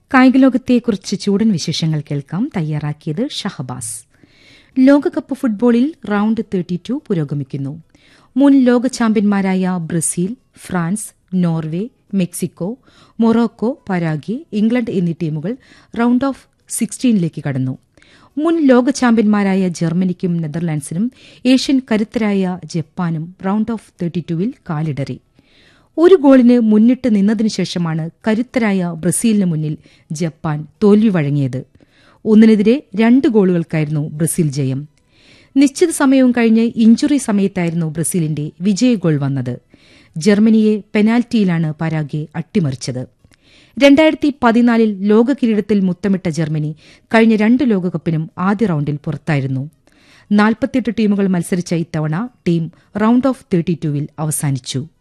കായികലോകത്തെക്കുറിച്ച് ചൂടൻ വിശേഷങ്ങൾ കേൾക്കാം തയ്യാറാക്കിയത് ഷഹബാസ് ലോകകപ്പ് ഫുട്ബോളിൽ റൌണ്ട് തേർട്ടി ടു പുരോഗമിക്കുന്നു മുൻ ലോക ചാമ്പ്യന്മാരായ Brazil France Norway Mexico Morocco Paraguay England എന്നീ ടീമുകൾ റൌണ്ട് ഓഫ് സിക്സ്റ്റീനിലേക്ക് കടന്നു മുൻ ലോക ചാമ്പ്യന്മാരായ ജർമ്മനിക്കും നെതർലാൻഡ്സിനും ഏഷ്യൻ കരുത്തരായ ജപ്പാനും റൌണ്ട് ഓഫ് തേർട്ടി ടുവിൽ കാലിടറി ഒരു ഗോളിന് മുന്നിട്ട് നിന്നതിനു ശേഷമാണ് കരുത്തരായ ബ്രസീലിന് മുന്നിൽ ജപ്പാൻ തോൽവി വഴങ്ങിയത് ഒന്നിനെതിരെ രണ്ട് ഗോളുകൾക്കായിരുന്നു ബ്രസീൽ ജയം നിശ്ചിത സമയവും കഴിഞ്ഞ് ഇഞ്ചുറി സമയത്തായിരുന്നു ബ്രസീലിന്റെ വിജയ ഗോൾ വന്നത് ജർമ്മനിയെ പെനാൽറ്റിയിലാണ് പരാഗ്വെ അട്ടിമറിച്ചത് രണ്ടായിരത്തി പതിനാലിൽ ലോക കിരീടത്തിൽ മുത്തമിട്ട ജർമ്മനി കഴിഞ്ഞ രണ്ട് ലോകകപ്പിനും ആദ്യ റൌണ്ടിൽ പുറത്തായിരുന്നു നാൽപ്പത്തിയെട്ട് ടീമുകൾ മത്സരിച്ച ഇത്തവണ ടീം റൌണ്ട് ഓഫ് തേർട്ടി ടുവിൽ അവസാനിച്ചു